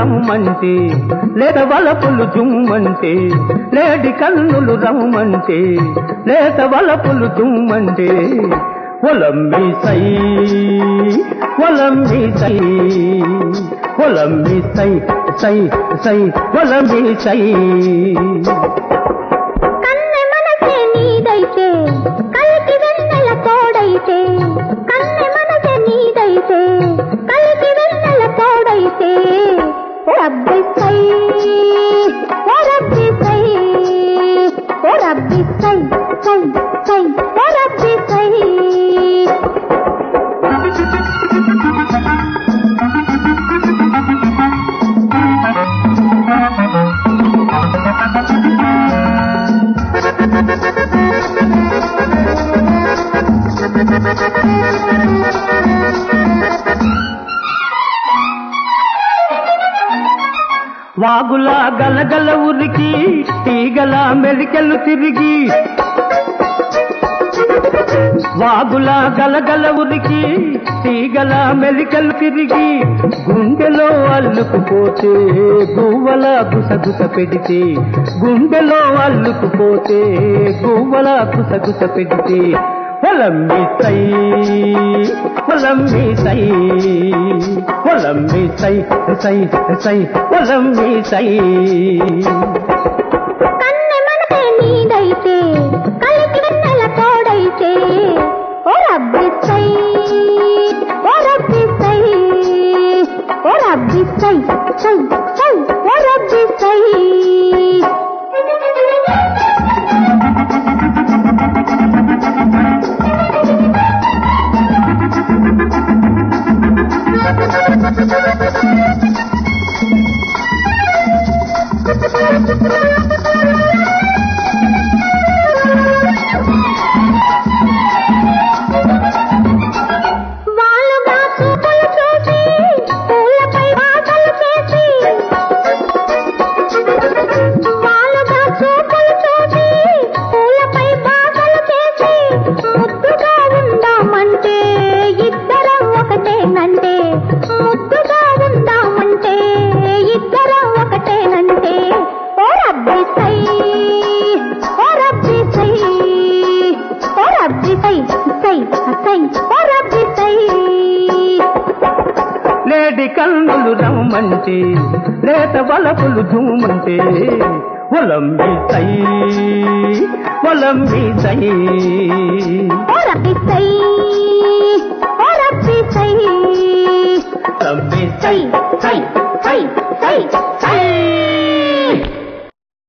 రమ్మంటే లేత వలపులు జుమ్మంటే లేడి కన్నులు రమ్మంటే లేత వలపులు జుమ్మంటే ఒలమ్మి సై ఒలమ్మి సై ఒలమ్మి సై సై సై ఒలమ్మి సై కన్నె మనసే నీదైతే కలికి వెన్నెల తోడైతే కన్నె మనసే నీదైతే కలికి వెన్నెల తోడైతే ఓ రబ్బి సై ఓ రబ్బి సై ఓ రబ్బి సై సై సై ఓ రబ్బి సై వాగులా గలగల ఉరికి తీగల మెలికెలు తిరిగి వాగులా గలగల ఉరికి తీగల మెలికలు తిరిగి గుండెలో అల్లుకుపోతే గువ్వల గుసగుస పెడితే గుండెలో అల్లుకుపోతే గువ్వల గుసగుస పెడితే పొలమ్మి సై పొలమ్మి సై పొలమ్మి సై సై సై పొలమ్మి సై కన్నె మనసే నీదైతే కలికి వెన్నెల తోడైతే ఓ రబ్బి సై ఓ రబ్బి సై ఓ రబ్బి సై సై సై ఓ రబ్బి సై వాలుగా చూపులు చూసి పూలపై ఆటలు చేసి వాలుగా చూపులు చూసి పూలపై బాటలు చేసి ముద్దుగా ఉందామంటే ఇద్దరం ఒకటేనంటే ముద్దుగా ఉందామంటే ఇద్దరం ఒకటేనంటే ఓ రబ్బి సై ఓ రబ్బి సై ఓ రబ్బి సై సై సై ఓ రబ్బి సై లేడి కన్నులు రమ్మంటే లేత వలపులు జూమంటే ఒలంబి సై ఒలంబి సై ఓ రబ్బి సై ఓ రబ్బి సై లంబి సై సై సై సై